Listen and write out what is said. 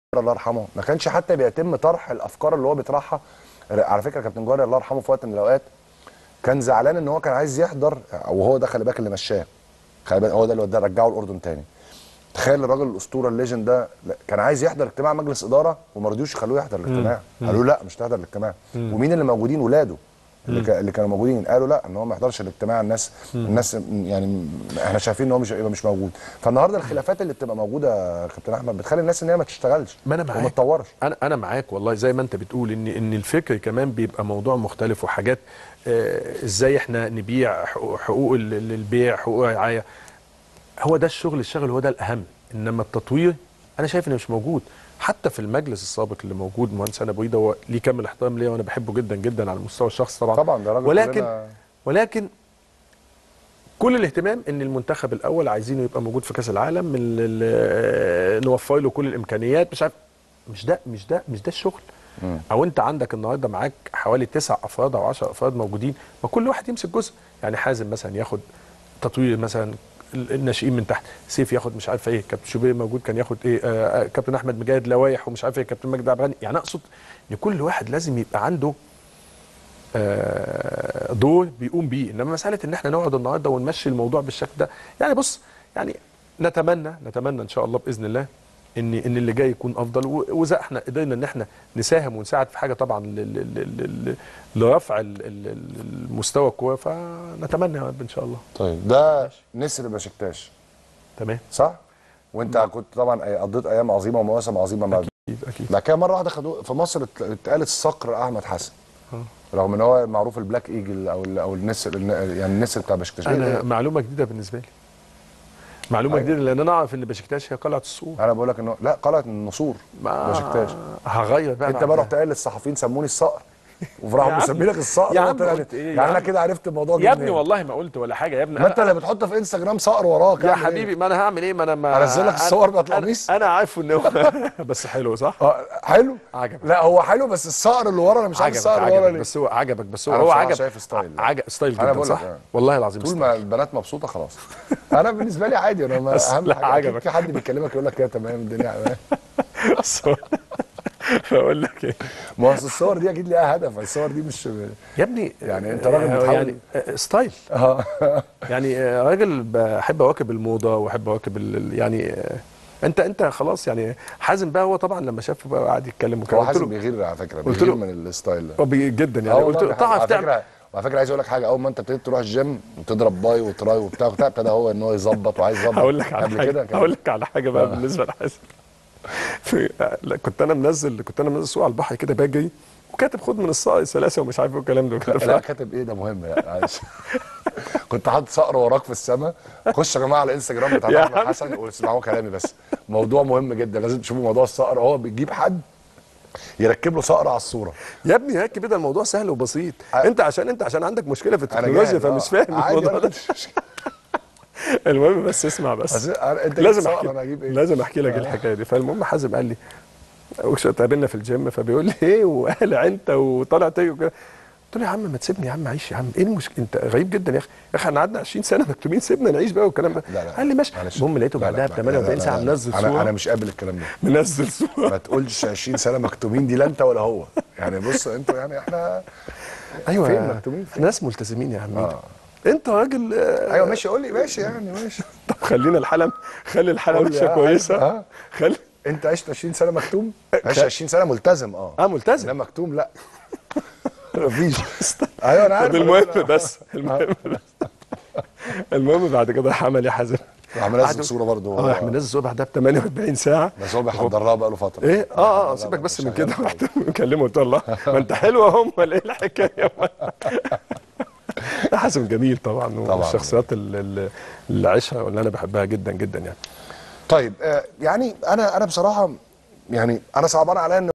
الله يرحمه ما كانش حتى بيتم طرح الافكار اللي هو بيطرحها على فكره كابتن جوهري الله يرحمه في وقت من الاوقات كان زعلان ان هو كان عايز يحضر وهو ده خلي بالك اللي مشاه خلي بالك هو ده اللي وداه رجعه الاردن تاني تخيل الراجل الاسطوره الليجند ده لا، كان عايز يحضر اجتماع مجلس اداره وما رضيوش يخلوه يحضر الاجتماع قالوا له لا مش تحضر الاجتماع ومين اللي موجودين ولاده اللي, كا- اللي كانوا موجودين قالوا لا ان هو ما يحضرش الاجتماع الناس الناس يعني احنا شايفين ان هو مش يبقى مش موجود فالنهارده الخلافات اللي بتبقى موجوده يا كابتن احمد بتخلي الناس ان هي ما تشتغلش ما انا معاك وما تطورش انا انا معاك والله زي ما انت بتقول ان ان الفكر كمان بيبقى موضوع مختلف وحاجات آه، ازاي احنا نبيع حقوق حقوق ال- ال- البيع حقوق الرعايه هو ده الشغل الشغل هو ده الاهم انما التطوير انا شايف انه مش موجود حتى في المجلس السابق اللي موجود مهندس انا بريده هو ليه كامل احترام ليا وانا بحبه جدا جدا على المستوى الشخصي طبعا طبعا ده راجل ولكن كلنا- ولكن كل الاهتمام ان المنتخب الاول عايزينه يبقى موجود في كاس العالم ال- ال- نوفر له كل الامكانيات مش عارف مش ده مش ده مش ده الشغل او انت عندك النهارده معاك حوالي تسع افراد او 10 افراد موجودين ما كل واحد يمسك جزء يعني حازم مثلا ياخد تطوير مثلا ال- الناشئين من تحت سيف ياخد مش عارف ايه كابتن شوبير موجود كان ياخد ايه آه آه، كابتن احمد مجاهد لوايح ومش عارف ايه كابتن مجدي عبد الغني يعني اقصد ان كل واحد لازم يبقى عنده آه، دور بيقوم بيه انما مساله ان احنا نقعد النهارده ونمشي الموضوع بالشكل ده يعني بص يعني نتمنى نتمنى ان شاء الله باذن الله ان ان اللي جاي يكون افضل و- واذا احنا قدرنا ان احنا نساهم ونساعد في حاجه طبعا ل- ل- ل- ل- لرفع ال- ال- ال- المستوى الكوره فنتمنى يا رب ان شاء الله طيب ده نسر بشكتاش تمام صح وانت كنت طبعا أي- قضيت ايام عظيمه ومواسم عظيمه مع اكيد اكيد بعد كده مره واحده خدوه في مصر ات- اتقالت الصقر احمد حسن رغم ان هو معروف البلاك ايجل او ال- او النسر الن- يعني النسر بتاع بشكتاش انا إيه- معلومه جديده بالنسبه لي معلومه أيوة. جديده لان انا اعرف ان بشكتاش هي قلعه الصور انا بقول لك انه لا قلعه النسور ما- بشكتاش هغير بقى انت بعد بقى ده. رحت قايل للصحفيين سموني الصقر وراحوا يا عم- مسمينك الصقر يا عم وطلعت- قلت إيه يا يعني انا عم؟ كده عرفت الموضوع يا جه ابني منين. والله ما قلت ولا حاجه يا ابني ما انت اللي بتحط في انستجرام صقر وراك يا أعمل إيه؟ حبيبي ما انا هعمل ايه ما انا ما انزل لك أنا- الصور بتاعت أنا- القميص؟ انا عارفه ان هو بس حلو صح اه حلو عجبك. لا هو حلو بس الصقر اللي ورا انا مش عارف عجبك الصقر اللي ورا عجبك ليه بس هو عجبك بس هو أنا هو بصراحة عجب شايف ستايل ده. عجب ستايل أنا جدا بقول صح لك، آه. والله العظيم طول ستايل. ما البنات مبسوطه خلاص انا بالنسبه لي عادي انا ما بس اهم لا، حاجه أكيد عجبك. في حد بيكلمك يقول لك كده تمام الدنيا تمام بس هو- بقول لك ايه ما هو أصل الصور دي اكيد ليها هدف الصور دي مش يا ابني يعني أنت راجل آه، بتحاول- يعني آه، ستايل اه يعني آه، راجل بحب اواكب الموضه واحب اواكب ال- ال- يعني آه، انت انت خلاص يعني حازم بقى هو طبعا لما شافه بقى قعد يتكلم هو وكده قلت حازم له بيغير على فكره قلت بيغير له- من الستايل ده هو بي- جدا آه يعني قلت والله له دي حقيقة. تعرف على تعمل فكره وعلى فكره عايز اقول لك حاجه اول ما انت ابتديت تروح الجيم وتضرب باي وتراي وبتاع وبتاع ابتدى هو ان هو يظبط وعايز يظبط هقول لك على قبل حاجه كده كان- هقول لك على حاجه بقى آه. بالنسبه لحازم في لا كنت انا منزل كنت انا منزل صور على البحر كده باجي وكاتب خد من الصقر سلاسه ومش عارف ايه والكلام ده وكده لا ف- كاتب ايه ده مهم يعني معلش كنت حاطط صقر وراك في السماء خشوا يا جماعه على الانستجرام بتاع يا احمد عم. حسن واسمعوا كلامي بس موضوع مهم جدا لازم تشوفوا موضوع الصقر هو بيجيب حد يركب له صقر على الصوره يا ابني هيك كده الموضوع سهل وبسيط آه. انت عشان انت عشان عندك مشكله في انا التكنولوجيا جاهز، فمش آه. فاهم عادي الموضوع أنا ده المهم بس اسمع بس بس أنا- انت لازم صقر احكي انا اجيب ايه لازم احكي لك آه. الحكايه دي فالمهم حازم قال لي وكش- اتقابلنا في الجيم فبيقول لي ايه وقالع انت وطالع تيجي وكده قلت له يا عم ما تسيبني يا عم اعيش يا عم ايه المشكله انت غريب جدا يا اخي يا اخي احنا قعدنا 20 سنه مكتوبين سيبنا نعيش بقى والكلام ده لا لا قال لي ماشي معلش. المهم لقيته لا، لا، بعدها ب لا، 48 لا، ساعه لا، لا. منزل انا انا صوره مش قابل الكلام ده منزل صوره ما تقولش 20 سنه مكتومين دي لا انت ولا هو يعني بص انتوا يعني احنا ايوه فين مكتوبين فين؟ احنا ناس ملتزمين يا عم آه. انت راجل آه، ايوه ماشي قول لي ماشي يعني ماشي طب خلينا الحلقه خلي الحلقه قول لي، ماشيه آه، كويسه آه. خلي انت عشت 20 سنه مكتوم عشت 20 سنه ملتزم اه اه ملتزم لا مكتوم لا مفيش ايوه انا عارف طب المهم بس المهم بس المهم بعد كده راح عمل ايه حازم راح منزل قعدوا- صوره برضه اه راح منزل صوره بعدها ب 48 ساعه بس هو بيحضر لها بقى له فتره ايه اه اه سيبك بس من كده رحت مكلمه قلت له الله ما انت حلوه هم ولا ايه الحكايه لا حازم جميل طبعا طبعاً. والشخصيات ال- ال- اللي عايشها واللي انا بحبها جدا جدا يعني طيب آه، يعني انا انا بصراحه يعني انا صعبان عليا ان